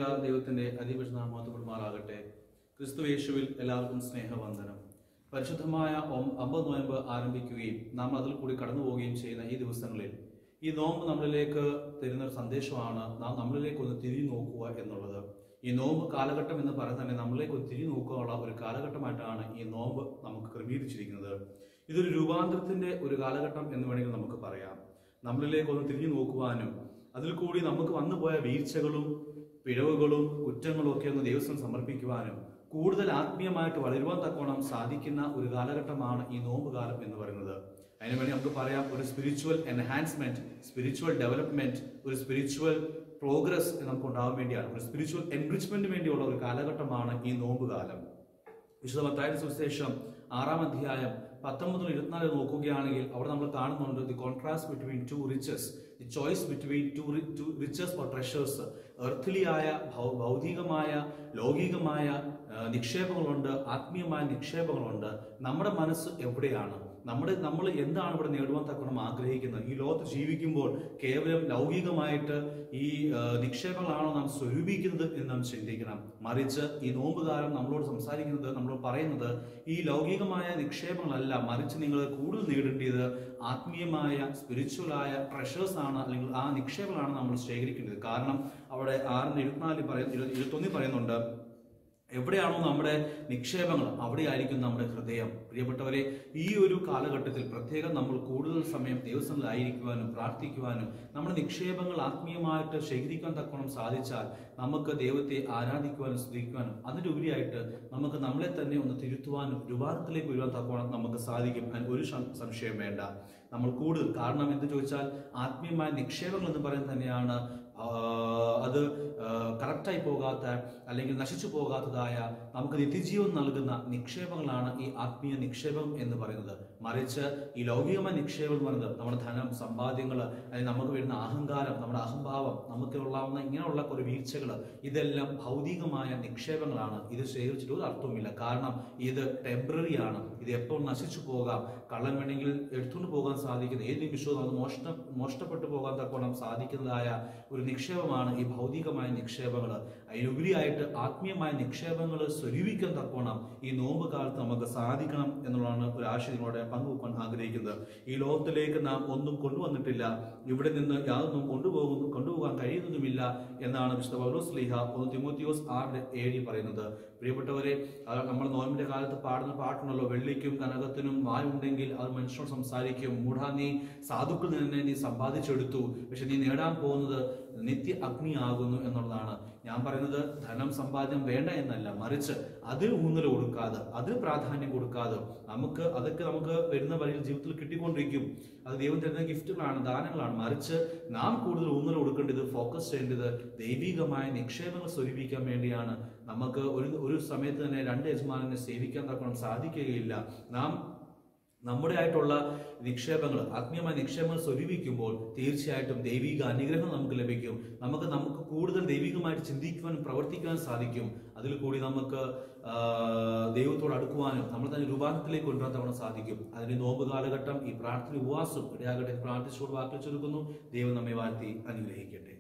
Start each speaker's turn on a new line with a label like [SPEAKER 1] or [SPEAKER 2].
[SPEAKER 1] ത്രിയേക ദൈവത്തിന്റെ അതിപരിശുദ്ധമാകട്ടെ ക്രിസ്തു യേശുവിൽ എല്ലാവർക്കും സ്നേഹവന്ദനം പരിശുദ്ധമായ ഒം- അമ്പത് നോയമ്പ് ആരംഭിക്കുകയും നാം അതിൽ കൂടി കടന്നു പോവുകയും ചെയ്യുന്ന ഈ ദിവസങ്ങളിൽ ഈ നോമ്പ് നമ്മളിലേക്ക് തരുന്ന ഒരു സന്ദേശമാണ് നാം നമ്മളിലേക്ക് ഒന്ന് തിരിഞ്ഞു നോക്കുക എന്നുള്ളത് ഈ നോമ്പ് കാലഘട്ടം എന്ന് പറയുന്നത് തന്നെ നമ്മളിലേക്ക് ഒന്ന് തിരിഞ്ഞു നോക്കാനുള്ള ഒരു കാലഘട്ടമായിട്ടാണ് ഈ നോമ്പ് നമുക്ക് ക്രമീകരിച്ചിരിക്കുന്നത് ഇതൊരു രൂപാന്തരത്തിന്റെ ഒരു കാലഘട്ടം എന്ന് വേണമെങ്കിൽ നമുക്ക് പറയാം നമ്മളിലേക്ക് ഒന്ന് തിരിഞ്ഞു നോക്കുവാനും അതിൽ കൂടി നമുക്ക് വന്നുപോയ വീഴ്ചകളും പിഴവുകളും കുറ്റങ്ങളും ഒക്കെ ഒന്ന് ദൈവസം സമർപ്പിക്കുവാനും കൂടുതൽ ആത്മീയമായിട്ട് വളരുവാൻ തക്കോണം സാധിക്കുന്ന ഒരു കാലഘട്ടമാണ് ഈ നോമ്പ് കാലം എന്ന് പറയുന്നത് അതിനുവേണ്ടി നമുക്ക് പറയാം ഒരു സ്പിരിച്വൽ എൻഹാൻസ്മെന്റ് സ്പിരിച്വൽ ഡെവലപ്മെന്റ് ഒരു സ്പിരിച്വൽ പ്രോഗ്രസ് നമുക്ക് ഉണ്ടാവാൻ വേണ്ടിയാണ് ഒരു സ്പിരിച്വൽ എൻറിച്ച്മെന്റിന് വേണ്ടിയുള്ള ഒരു കാലഘട്ടമാണ് ഈ നോമ്പ് കാലം വിശുദ്ധ മത്തായ സുവിശേഷം ആറാം അധ്യായം പത്തൊമ്പത് മുതൽ ഇരുപത്തിനാല് നോക്കുകയാണെങ്കിൽ അവിടെ നമ്മൾ കാണുന്നുണ്ട് the contrast between two riches the choice between two two riches for treasures എർത്തിലിയായ ഭൗ- ഭൗതികമായ ലൗകികമായ ആ, നിക്ഷേപങ്ങളുണ്ട് ആത്മീയമായ നിക്ഷേപങ്ങളുണ്ട് നമ്മുടെ മനസ്സ് എവിടെയാണ് നമ്മുടെ നമ്മൾ എന്താണ് ഇവിടെ നേടുവാൻ തക്കണം ആഗ്രഹിക്കുന്നത് ഈ ലോകത്ത് ജീവിക്കുമ്പോൾ കേവലം ലൗകികമായിട്ട് ഈ ആ, നിക്ഷേപങ്ങളാണോ നാം സ്വരൂപിക്കുന്നത് എന്ന് നാം ചിന്തിക്കണം മറിച്ച് ഈ നോമ്പുകാലം നമ്മളോട് സംസാരിക്കുന്നത് നമ്മളോട് പറയുന്നത് ഈ ലൗകികമായ നിക്ഷേപങ്ങളല്ല മറിച്ച് നിങ്ങൾ കൂടുതൽ നേടേണ്ടത് ആത്മീയമായ സ്പിരിച്വലായ ട്രഷേഴ്സ് ആണ് അല്ലെങ്കിൽ ആ നിക്ഷേപങ്ങളാണ് നമ്മൾ ശേഖരിക്കേണ്ടത് കാരണം അവിടെ ആറിന് ഇരുപത്തിനാലിൽ പറയുന്ന ഇരുപത്തൊന്നിൽ പറയുന്നുണ്ട് എവിടെയാണോ നമ്മുടെ നിക്ഷേപങ്ങൾ അവിടെയായിരിക്കും നമ്മുടെ ഹൃദയം പ്രിയപ്പെട്ടവരെ ഈ ഒരു കാലഘട്ടത്തിൽ പ്രത്യേകം നമ്മൾ കൂടുതൽ സമയം ദിവസങ്ങളിലായിരിക്കുവാനും പ്രാർത്ഥിക്കുവാനും നമ്മുടെ നിക്ഷേപങ്ങൾ ആത്മീയമായിട്ട് ശേഖരിക്കാൻ തക്കോണം സാധിച്ചാൽ നമുക്ക് ദൈവത്തെ ആരാധിക്കുവാനും സ്തുതിക്കുവാനും അതിൻ്റെ ഉപരിയായിട്ട് നമുക്ക് നമ്മളെ തന്നെ ഒന്ന് തിരുത്തുവാനും രൂപാന്തരത്തിലേക്ക് വരുവാൻ തക്കോണം നമുക്ക് സാധിക്കും അതിന് ഒരു സം- സംശയം വേണ്ട നമ്മൾ കൂടുതൽ കാരണം എന്ത് ചോദിച്ചാൽ ആത്മീയമായ നിക്ഷേപങ്ങൾ എന്ന് പറയുന്നത് തന്നെയാണ് ആ, അത് കറക്റ്റായി പോകാത്ത അല്ലെങ്കിൽ നശിച്ചു പോകാത്തതായ നമുക്ക് നിത്യജീവൻ നൽകുന്ന നിക്ഷേപങ്ങളാണ് ഈ ആത്മീയ നിക്ഷേപം എന്ന് പറയുന്നത് മറിച്ച് ഈ ലൗകികമായ നിക്ഷേപം എന്ന് പറയുന്നത് നമ്മുടെ ധനം സമ്പാദ്യങ്ങൾ അല്ലെങ്കിൽ നമുക്ക് വരുന്ന അഹങ്കാരം നമ്മുടെ അഹംഭാവം നമുക്ക് ഉള്ളാവുന്ന ഇങ്ങനെയുള്ള കുറേ വീഴ്ചകൾ ഇതെല്ലാം ഭൗതികമായ നിക്ഷേപങ്ങളാണ് ഇത് ശേഖരിച്ചിട്ട് ഒരു അർത്ഥവുമില്ല കാരണം ഇത് ടെമ്പററി ആണ് ഇത് എപ്പോൾ നശിച്ചു പോകാം കള്ളൻ വേണമെങ്കിൽ എടുത്തുകൊണ്ട് പോകാൻ സാധിക്കുന്ന ഏത് നിമിഷവും അത് മോഷണ മോഷ്ടപ്പെട്ടു പോകാൻ തക്കോണം സാധിക്കുന്നതായ ഒരു നിക്ഷേപമാണ് ഈ ഭൗതികമായ നിക്ഷേപങ്ങൾ അതിലുപരിയായിട്ട് ആത്മീയമായ നിക്ഷേപങ്ങൾ സ്വരൂപിക്കാൻ തക്കോണം ഈ നോമ്പ് കാലത്ത് നമുക്ക് സാധിക്കണം എന്നുള്ളതാണ് ഒരു ആശയം നിങ്ങളോട് പങ്കുവെക്കാൻ ആഗ്രഹിക്കുന്നത് ഈ ലോകത്തിലേക്ക് നാം ഒന്നും കൊണ്ടുവന്നിട്ടില്ല ഇവിടെ നിന്ന് യാതൊന്നും കൊണ്ടുപോകുന്നു കൊണ്ടുപോകാൻ കഴിയുന്നതുമില്ല എന്നാണ് വിശുദ്ധ പൗലോസ് ലീഹ ഒന്ന് തിമോത്തിയോസ് ആറിന്റെ ഏഴി പറയുന്നത് പ്രിയപ്പെട്ടവരെ അത് നമ്മൾ നോമ്പിന്റെ കാലത്ത് പാടുന്ന പാട്ടുണ്ടല്ലോ വെള്ളിക്കും കനകത്തിനും വായുണ്ടെങ്കിൽ അത് മനുഷ്യനോട് സംസാരിക്കും മൂഢാ നീ സാധുക്കളിൽ നിന്ന് നീ സമ്പാദിച്ചെടുത്തു പക്ഷെ നീ നേടാൻ പോകുന്നത് നിത്യ അഗ്നിയാകുന്നു എന്നുള്ളതാണ് ഞാൻ പറയുന്നത് ധനം സമ്പാദ്യം വേണ്ട എന്നല്ല മറിച്ച് അതിൽ ഊന്നൽ കൊടുക്കാതെ അതിൽ പ്രാധാന്യം കൊടുക്കാതെ നമുക്ക് അതൊക്കെ നമുക്ക് വരുന്ന വഴിയിൽ ജീവിതത്തിൽ കിട്ടിക്കൊണ്ടിരിക്കും അത് ദൈവം തരുന്ന ഗിഫ്റ്റുകളാണ് ദാനങ്ങളാണ് മറിച്ച് നാം കൂടുതൽ ഊന്നൽ കൊടുക്കേണ്ടത് ഫോക്കസ് ചെയ്യേണ്ടത് ദൈവികമായ നിക്ഷേപങ്ങൾ സ്വരൂപിക്കാൻ വേണ്ടിയാണ് നമുക്ക് ഒരു ഒരു സമയത്ത് തന്നെ രണ്ട് യജമാനെ സേവിക്കാൻ തക്കണം സാധിക്കുകയില്ല നാം നമ്മുടെ ആയിട്ടുള്ള നിക്ഷേപങ്ങൾ ആത്മീയമായ നിക്ഷേപങ്ങൾ സ്വരൂപിക്കുമ്പോൾ തീർച്ചയായിട്ടും ദൈവിക അനുഗ്രഹം നമുക്ക് ലഭിക്കും നമുക്ക് നമുക്ക് കൂടുതൽ ദൈവികമായിട്ട് ചിന്തിക്കുവാനും പ്രവർത്തിക്കുവാനും സാധിക്കും അതിൽ കൂടി നമുക്ക് ആ, ദൈവത്തോട് അടുക്കുവാനും നമ്മൾ തന്നെ രൂപാന്തരത്തിലേക്ക് കൊണ്ടുവരാൻ തവണ സാധിക്കും അതിന് നോമ്പ് കാലഘട്ടം ഈ പ്രാർത്ഥന ഉപവാസം ഇടയാകട്ടെ പ്രാർത്ഥിച്ചുകൊണ്ട് വാക്കിൽ ചുരുക്കുന്നു ദൈവം നമ്മെ വാഴ്ത്തി അനുഗ്രഹിക്കട്ടെ